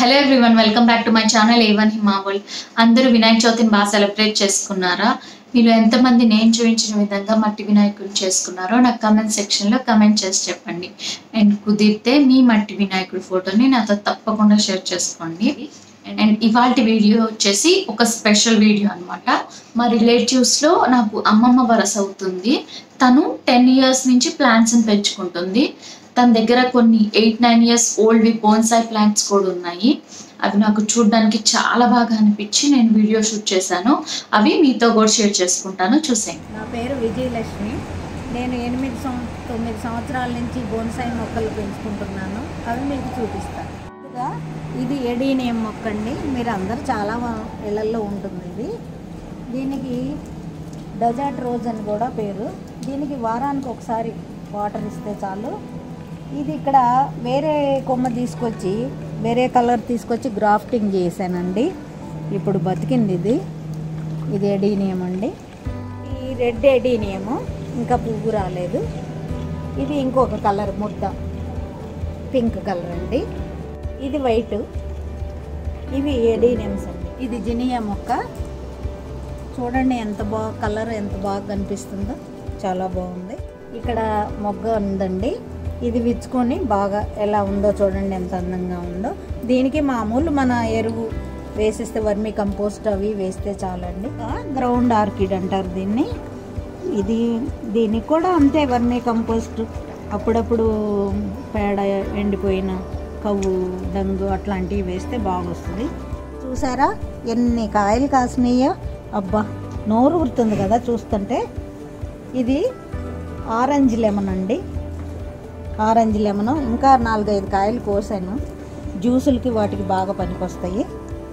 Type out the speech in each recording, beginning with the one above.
hello everyone welcome back to my channel ఏవన్ హిమాబుల్ అందరూ వినాయక చవితిని బాగా సెలబ్రేట్ చేసుకున్నారా మీరు ఎంతమంది నేను చూపించిన విధంగా మట్టి వినాయకుడు చేసుకున్నారో నాకు కమెంట్ సెక్షన్లో కమెంట్ చేసి చెప్పండి అండ్ కుదిరితే మీ మట్టి వినాయకుడి ఫోటోని నాతో తప్పకుండా షేర్ చేసుకోండి అండ్ ఇవాళ వీడియో వచ్చేసి ఒక స్పెషల్ వీడియో అన్నమాట మా రిలేటివ్స్లో నాకు అమ్మమ్మ వరస అవుతుంది తను టెన్ ఇయర్స్ నుంచి ప్లాంట్స్ని పెంచుకుంటుంది తన దగ్గర కొన్ని eight nine years old bonsai plants కూడా ఉన్నాయి అవి నాకు చూడడానికి చాలా బాగా అనిపించి నేను వీడియో షూట్ చేశాను అవి మీతో కూడా షేర్ చేసుకుంటాను చూసేయండి నా పేరు విజయలక్ష్మి నేను ఎనిమిది సం తొమ్మిది సంవత్సరాల నుంచి బోన్సాయి మొక్కలు పెంచుకుంటున్నాను అవి మీకు చూపిస్తాను ముందుగా ఇది ఎడీనియం మొక్క అండి మీరు అందరూ చాలా వా- ఇళ్ళల్లో ఉంటుంది ఇది దీనికి డజాట్ రోజ్ అని కూడా పేరు దీనికి వారానికి ఒకసారి వాటర్ ఇస్తే చాలు ఇది ఇక్కడ వేరే కొమ్మ తీసుకొచ్చి వేరే కలర్ తీసుకొచ్చి గ్రాఫ్టింగ్ చేశానండి ఇప్పుడు బతికింది ఇది ఇది ఎడీనియం అండి ఈ రెడ్ ఎడీనియము ఇంకా పువ్వు రాలేదు ఇది ఇంకొక కలర్ ముద్ద పింక్ కలర్ అండి ఇది వైట్ ఇవి ఎడీనియమ్స్ అండి ఇది జినియా మొక్క చూడండి ఎంత బాగా కలర్ ఎంత బాగా కనిపిస్తుందో చాలా బాగుంది ఇక్కడ మొగ్గ ఉందండి ఇది విచ్చుకొని బాగా ఎలా ఉందో చూడండి ఎంత అందంగా ఉందో దీనికి మామూలు మన ఎరువు వేసిస్తే వర్మి కంపోస్ట్ అవి వేస్తే చాలండి గ్రౌండ్ ఆర్కిడ్ అంటారు దీన్ని ఇది దీనికి కూడా అంతే వర్మి కంపోస్ట్ అప్పుడప్పుడు పేడ ఎండిపోయిన కవ్వు డంగు అట్లాంటివి వేస్తే బాగొస్తుంది చూసారా ఎన్ని కాయలు కాసినాయో అబ్బా నోరు ఊరుతుంది కదా చూస్తుంటే ఇది ఆరెంజ్ లెమన్ అండి ఆరెంజ్ లెమన్ ఇంకా నాలుగైదు కాయలు కోసాను జ్యూసులకి వాటికి బాగా పనికొస్తాయి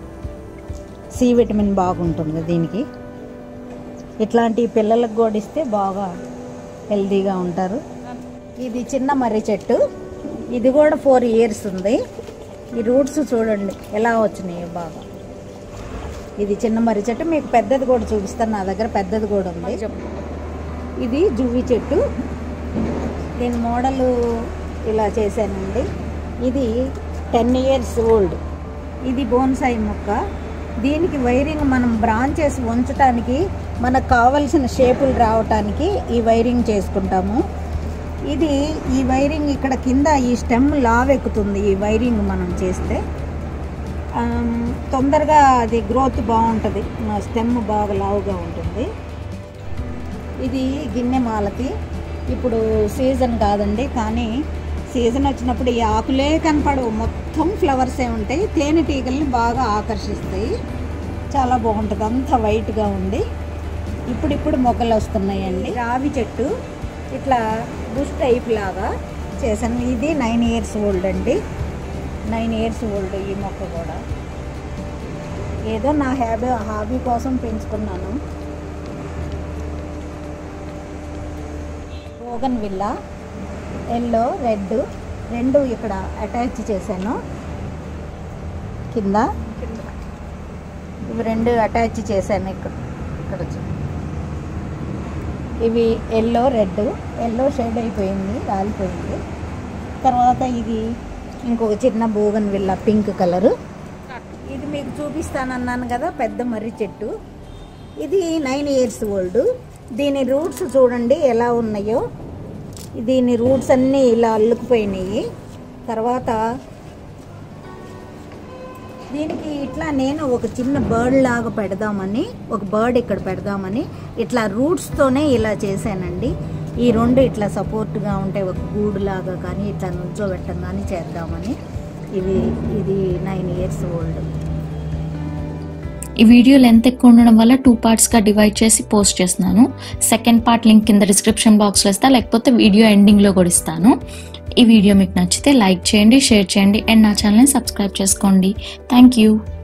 సి విటమిన్ బాగుంటుంది దీనికి ఇట్లాంటి పిల్లలకు కూడా ఇస్తే బాగా హెల్తీగా ఉంటారు ఇది చిన్న మర్రి చెట్టు ఇది కూడా ఫోర్ ఇయర్స్ ఉంది ఈ రూట్స్ చూడండి ఎలా వచ్చినాయి బాగా ఇది చిన్న మర్రి చెట్టు మీకు పెద్దది కూడా చూపిస్తాను నా దగ్గర పెద్దది కూడా ఉంది ఇది జువ్వి చెట్టు దీని మోడల్ ఇలా చేశానండి ఇది టెన్ ఇయర్స్ ఓల్డ్ ఇది బోన్సాయి మొక్క దీనికి వైరింగ్ మనం బ్రాంచెస్ ఉంచటానికి మనకు కావలసిన షేపులు రావటానికి ఈ వైరింగ్ చేసుకుంటాము ఇది ఈ వైరింగ్ ఇక్కడ కింద ఈ స్టెమ్ లావెక్కుతుంది ఈ వైరింగ్ మనం చేస్తే ఆమ్, తొందరగా అది గ్రోత్ బాగుంటుంది స్టెమ్ బాగా లావుగా ఉంటుంది ఇది గిన్నె మాలతి ఇప్పుడు సీజన్ కాదండి కానీ సీజన్ వచ్చినప్పుడు ఈ ఆకులే కనపడవు మొత్తం ఫ్లవర్సే ఉంటాయి తేనెటీగల్ని బాగా ఆకర్షిస్తాయి చాలా బాగుంటుంది అంత వైట్గా ఉంది ఇప్పుడిప్పుడు మొగ్గలు వస్తున్నాయండి రావి చెట్టు ఇట్లా బుష్ టైప్ లాగా చేశాను ఇది నైన్ ఇయర్స్ ఓల్డ్ అండి నైన్ ఇయర్స్ ఓల్డ్ ఈ మొక్క కూడా ఏదో నా హ్యాబీ హాబీ కోసం పెంచుకున్నాను రోగన్ విల్లా ఎల్లో రెడ్ రెండు ఇక్కడ అటాచ్ చేశాను కింద ఇవి రెండు అటాచ్ చేశాను ఇక్కడ ఇక్కడ చూ- ఇవి ఎల్లో రెడ్ ఎల్లో షేడ్ అయిపోయింది రాలిపోయింది తర్వాత ఇది ఇంకొక చిన్న బోగన్ విల్ల పింక్ కలరు ఇది మీకు చూపిస్తానన్నాను కదా పెద్ద మర్రి చెట్టు ఇది నైన్ ఇయర్స్ ఓల్డ్ దీని రూట్స్ చూడండి ఎలా ఉన్నాయో దీని రూట్స్ అన్నీ ఇలా అల్లుకుపోయినాయి తర్వాత దీనికి ఇట్లా నేను ఒక చిన్న బర్డ్ లాగా పెడదామని ఒక బర్డ్ ఇక్కడ పెడదామని ఇట్లా రూట్స్తోనే ఇలా చేశానండి ఈ రెండు ఇట్లా సపోర్ట్గా ఉంటే ఒక గూడు లాగా కానీ ఇట్లా నుంచోబెట్టం కానీ చేద్దామని ఇవి ఇది నైన్ ఇయర్స్ ఓల్డ్ ఈ వీడియో లెంత్ ఎక్కువ ఉండడం వల్ల టూ పార్ట్స్గా డివైడ్ చేసి పోస్ట్ చేస్తున్నాను సెకండ్ పార్ట్ లింక్ కింద డిస్క్రిప్షన్ బాక్స్లో ఇస్తా లేకపోతే వీడియో ఎండింగ్లో కూడా ఇస్తాను ఈ వీడియో మీకు నచ్చితే లైక్ చేయండి షేర్ చేయండి అండ్ నా ఛానల్ని సబ్స్క్రైబ్ చేసుకోండి థ్యాంక్ యూ